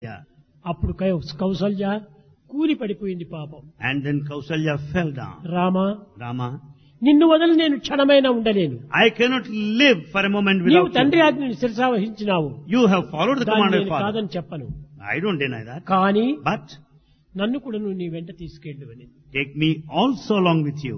Yeah. అప్పుడు cow- Kaushalya కూలి పడిపోయింది పాపం And then Kausalya fell down. Rama Rama, నిన్ను వదిలి నేను క్షణమైనా ఉండలేను I cannot live for a moment నీవు without తండ్రి you. ఆజ్ఞని శిరసావహించినావు You have followed the దాన్ని command of నేను father. కాదని చెప్పను I don't deny that. కానీ But నన్ను కూడా నువ్వు నీ వెంట తీసుకెళ్ళు అని take me also along with you.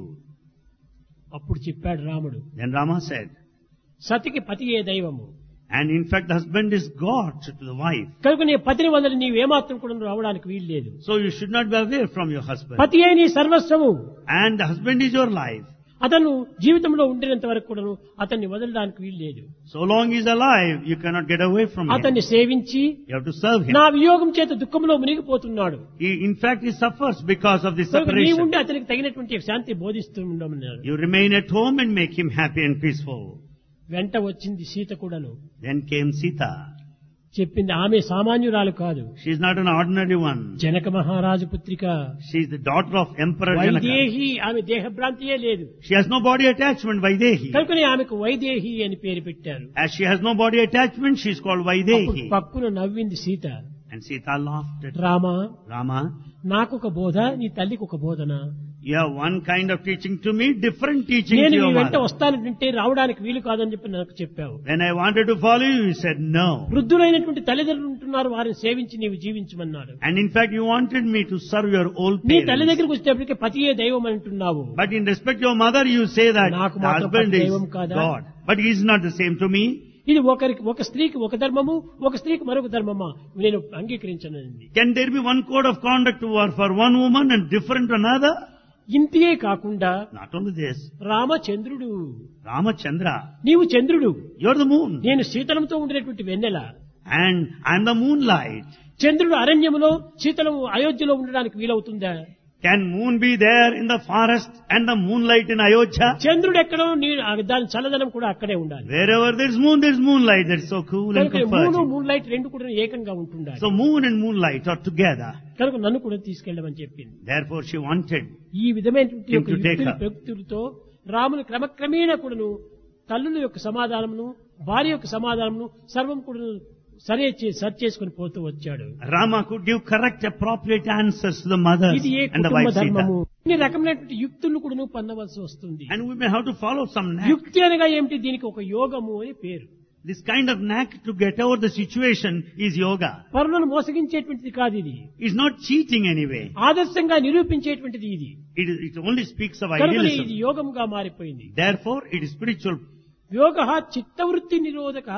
అప్పుడు చెప్పాడు రాముడు Then Rama said, సతికి పతియే దైవము and in fact the husband is God to the wife. కనుక నీ పతిని వదిలి నీవేమాత్రం కూడా రావడానికి వీలు లేదు So you should not be away from your husband. పతి అయి నీ సర్వస్వము And the husband is your life. అతను జీవితంలో ఉండినంత వరకు కూడాను అతన్ని వదలడానికి వీలు లేదు So long he is alive, you cannot get away from him. అతన్ని సేవించి You have to serve him. నా వియోగం చేత దుఃఖంలో మునిగిపోతున్నాడు He, in fact, he suffers because of this కనుక నీ separation. ఉండి అతనికి తగినటువంటి శాంతి బోధిస్తూ ఉండమన్నాడు You remain at home and make him happy and peaceful. వెంట వచ్చింది సీత కూడాను Then came Sita. చెప్పింది ఆమె సామాన్యురాలు కాదు She is not an ordinary one. Janaka మహారాజు పుత్రిక She is the daughter of Emperor Janaka. Vaidehi ఆమె దేహభ్రాంతియే లేదు She has no body attachment, Vaidehi. కనుకనే ఆమెకు వైదేహి అని పేరు పెట్టారు As she has no body attachment, she is called అప్పుడు Vaidehi. పక్కున నవ్వింది Sita And Sita laughed at Rama Rama. నాకొక బోధ నీ తల్లికి ఒక బోధన You have one kind of teaching to me, different teaching నేను to నీ your వెంట mother. వస్తానంటే రావడానికి వీలు కాదని చెప్పి నాకు చెప్పావు When I wanted to follow you, you said no. వృద్ధులైనటువంటి తల్లిదండ్రులు ఉంటున్నారు వారిని సేవించి నీవు జీవించమన్నాడు And in fact, you wanted me to serve your old నీ తల్లి parents. దగ్గరికి వచ్చేటప్పటికి పతియే దైవం అంటున్నావు But in respect to your mother, you say that నాకు the మాత్రం husband is దైవం కాదా? God. But he is not the same to me. ఇది ఒకరికి ఒక స్త్రీకి ఒక ధర్మము ఒక స్త్రీకి మరొక ధర్మమా నేను అంగీకరించనండి Can there be one code of conduct for for one woman and different to another? ఇంతియే కాకుండా Not only this, రామచంద్రుడు Ramachandra, నీవు చంద్రుడు you're the moon. నేను శీతలంతో ఉండినటువంటి వెన్నెల And I'm the moonlight. చంద్రుడు అరణ్యములో శీతలము అయోధ్యలో ఉండడానికి వీలవుతుందా Can moon be there in the forest and the moonlight in Ayodhya? చంద్రుడు ఎక్కడో నీ దాని చల్లదనం కూడా అక్కడే ఉండాలి Wherever there's moon, there's moonlight. That's so cool and కనుక మూను comforting. మూన్ లైట్ రెండు కూడా ఏకంగా ఉంటుండాలి So moon and moonlight are together. కనుక నన్ను కూడా తీసుకెళ్ళమని చెప్పింది Therefore she wanted ఈ విధమైనటువంటి Him యొక్క to take యుక్తులు her. ప్రయుక్తులతో రాముని క్రమక్రమేణా కూడాను తల్లుల యొక్క సమాధానమును భార్య యొక్క సమాధానమును సర్వం కూడా సరే చే- సరి చేసుకుని పోతూ వచ్చాడు Rama could give correct, appropriate answers to the mothers ఇది ఏ and the కుటుంబ wife ధర్మము Sita. ఇన్ని రకమైనటువంటి యుక్తులను కూడా పొందవలసి వస్తుంది And we may have to follow some knack. యుక్తి అనగా ఏమిటి దీనికి ఒక యోగము అని పేరు This kind of knack to get over the situation is yoga. పరులను మోసగించేటువంటిది కాదు ఇది It's not cheating anyway. ఆదర్శంగా నిరూపించేటువంటిది ఇది It, is- it only speaks of కనుక ఇది idealism. యోగంగా మారిపోయింది Therefore, it is spiritual. యోగ చిత్తవృత్తి నిరోధక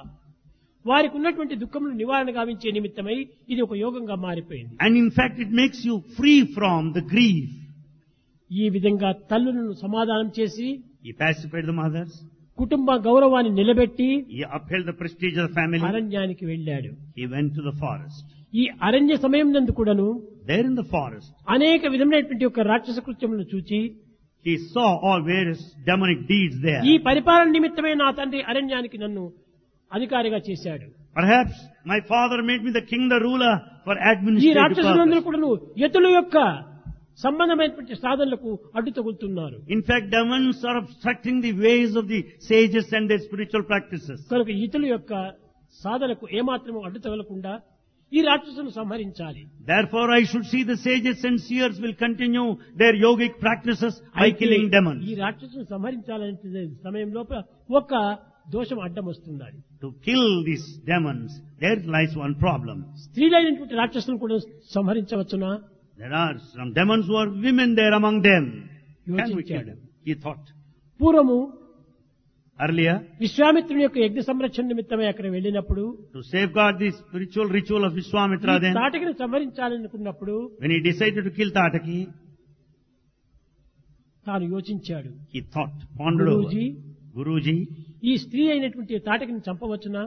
వారికి ఉన్నటువంటి దుఃఖములు నివారణ గావించే నిమిత్తమై ఇది ఒక యోగంగా మారిపోయింది And in fact, it makes you free from the grief. ఈ విధంగా తల్లులను సమాధానం చేసి He pacified the mothers. కుటుంబ గౌరవాన్ని నిలబెట్టి He upheld the prestige of the family. అరణ్యానికి వెళ్ళాడు He went to the forest. ఈ అరణ్య సమయం నందు కూడాను There in the forest, అనేక విధమైనటువంటి యొక్క రాక్షస కృత్యములను చూచి he saw all various demonic deeds there. ఈ పరిపాలన నిమిత్తమే నా తండ్రి అరణ్యానికి నన్ను అధికారిగా చేశాడు Perhaps my father made me the king, the ruler for ఈ administrative రాక్షసులందరూ purpose. కూడాను యతుల యొక్క సంబంధమైనటువంటి సాధనలకు అడ్డు తగులుతున్నారు In fact, demons are obstructing the ways of the sages and their spiritual practices. కనుక ఇతరుల యొక్క సాధనకు ఏమాత్రము అడ్డు తగలకుండా ఈ రాక్షసును సంహరించాలి Therefore, I should see the sages and seers will continue their yogic practices by అయితే killing ఈ demons. రాక్షసును సంహరించాలనే సమయం లోపల ఒక దోషం అడ్డం వస్తున్నది To kill these demons, there lies one problem. స్త్రీలైనటువంటి రాక్షసులను కూడా సంహరించవచ్చునా There are some demons who are women there among them. Can we kill యోచించాడు them? He thought. పూర్వము Earlier, విశ్వామిత్రుని యొక్క యజ్ఞ సంరక్షణ నిమిత్తమై అక్కడ వెళ్ళినప్పుడు to safeguard the spiritual ritual of Vishwamitra ఈ then, తాటకిని సంహరించాలనుకున్నప్పుడు when he decided to kill Tataki, తాను యోచించాడు he thought, pondered over. Guruji Guruji, ఈ స్త్రీ అయినటువంటి తాటకిని చంపవచ్చునా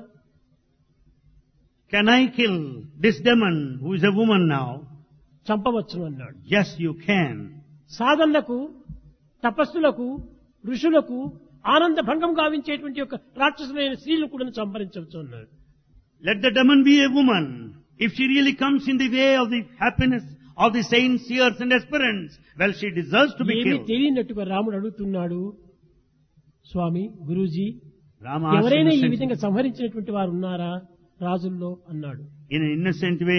can I kill this demon who is a woman now? చంపవచ్చును అన్నాడు Yes, you can. సాధనలకు తపస్సులకు ఋషులకు ఆనంద భంగం గావించేటువంటి యొక్క రాక్షసులైన స్త్రీలను కూడా సంహరించవచ్చు అన్నాడు Let the demon be a woman. If she really comes in the way of the happiness of the saints, seers and aspirants, well, she deserves to be ఏమీ killed. తెలియనట్టుగా రాముడు అడుగుతున్నాడు స్వామి గురూజీ Rama asked ఎవరైనా ఈ innocently, విధంగా సంహరించినటువంటి వారు ఉన్నారా రాజుల్లో అన్నాడు in an innocent way,